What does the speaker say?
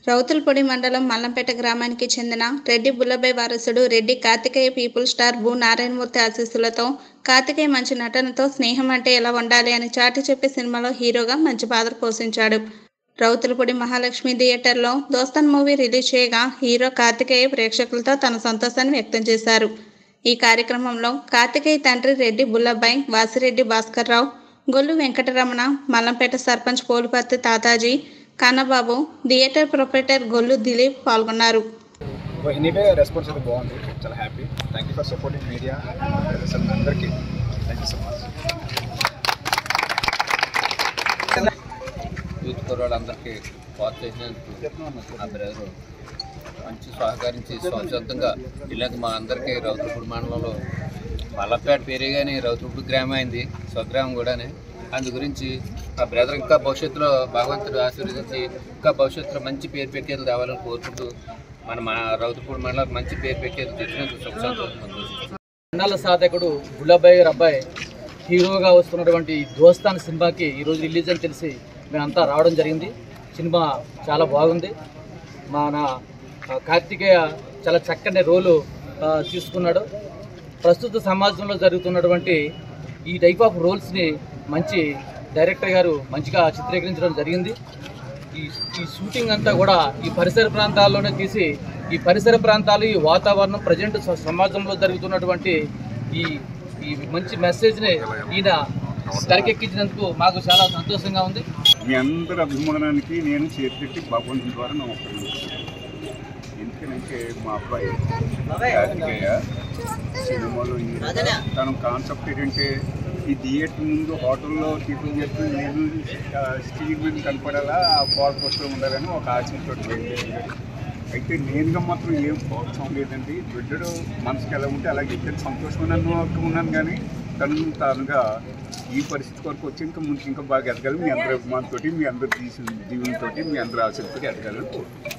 రౌతులపొడి మండలం మల్లంపేట గ్రామానికి చెందిన రెడ్డి బుల్లబై వారసుడు రెడ్డి కార్తికేయ పీపుల్ స్టార్ భూ నారాయణమూర్తి ఆశీస్సులతో కార్తికేయ మంచి నటనతో స్నేహం అంటే ఎలా ఉండాలి అని చాటి చెప్పే సినిమాలో హీరోగా మంచి పాత్ర పోషించాడు రౌతులపొడి మహాలక్ష్మి థియేటర్లో దోస్తన్ మూవీ రిలీజ్ చేయగా హీరో కార్తికేయ ప్రేక్షకులతో తన సంతోషాన్ని వ్యక్తం చేశారు ఈ కార్యక్రమంలో కార్తికేయ తండ్రి రెడ్డి బుల్లబ్బాయి వాసిరెడ్డి భాస్కర్రావు గొల్లు వెంకటరమణ మల్లంపేట సర్పంచ్ పోలుపర్తి తాతాజీ కన్నబాబు థియేటర్ ప్రొపరేటర్ గొల్లు దిలీప్ పాల్గొన్నారు ఎనీవే రెస్పాన్స్ అయితే బాగుంది చాలా happy thank you for supporting media అసలు అందరికీ thank you so much youth కుర్రాళ్ళందరికీ పాస్ చేసినందుకు నా బ్రదర్ మంచి సహకరించి స్వచ్ఛందంగా ఇలాగ మా అందరికీ రౌతులపూడి మండలంలో మల్లపేట పేరే కానీ రౌతులపూడి గ్రామం అయింది స్వగ్రామం కూడానే అందు గురించి మా బ్రదర్ ఇంకా భవిష్యత్తులో భగవంతుడు ఆశీర్వదించి ఇంకా భవిష్యత్తులో మంచి పేరు పెట్టేది రావాలని కోరుకుంటూ మన మా రౌతులపూడి మండలం మంచి పేరు పెట్టేది తెచ్చినందుకు స్వచ్ఛందం సంతోషిస్తున్నాను మండల సాధకుడు గుల్లబ్బాయి గారి అబ్బాయి హీరోగా వస్తున్నటువంటి దోస్తాన్ సినిమాకి ఈరోజు రిలీజ్ అని తెలిసి మేమంతా రావడం జరిగింది సినిమా చాలా బాగుంది మన ఆ, కార్తికేయ చాలా చక్కని రోలు ఆ, తీసుకున్నాడు ప్రస్తుత సమాజంలో జరుగుతున్నటువంటి ఈ టైప్ ఆఫ్ రోల్స్ని మంచి డైరెక్టర్ గారు మంచిగా చిత్రీకరించడం జరిగింది ఈ ఈ షూటింగ్ అంతా కూడా ఈ పరిసర ప్రాంతాల్లోనే తీసి ఈ పరిసర ప్రాంతాలు ఈ వాతావరణం ప్రజెంట్ సమాజంలో జరుగుతున్నటువంటి ఈ ఈ మంచి మెసేజ్ని ఈయన తెరకెక్కించినందుకు మాకు చాలా సంతోషంగా ఉంది మీ అందరి అభిమానానికి నేను చేతిపెట్టి భగవంతుని ద్వారా నమ్మకం ఎందుకంటే మా అబ్బాయి కార్తికేయ సినిమాలో హీరో. తన కాన్సెప్ట్ ఏంటంటే ఈ థియేటర్ ముందు హోటల్లో టిఫిన్ చేస్తూ నేను స్టీల్ మీద కనపడాలా ఆ ఫాల్ పోస్ట్లో ఉండాలని ఒక ఆశతో అయితే నేనుగా మాత్రం ఏం ప్రోత్సాహం లేదండి బిడ్డడు మనసుకి ఎలా ఉంటే అలాగే ఇద్దరు సంతోషమైన ఉన్నాను కానీ తను తానుగా ఈ పరిస్థితి వరకు వచ్చి ఇంకా ముందు ఇంకా బాగా ఎదగాలి మీ అందరి అభిమానంతో మీ అందరి తీసిన దీవులతోటి మీ అందరి ఆశలతో ఎదగాలని కోరుకుంటున్నాను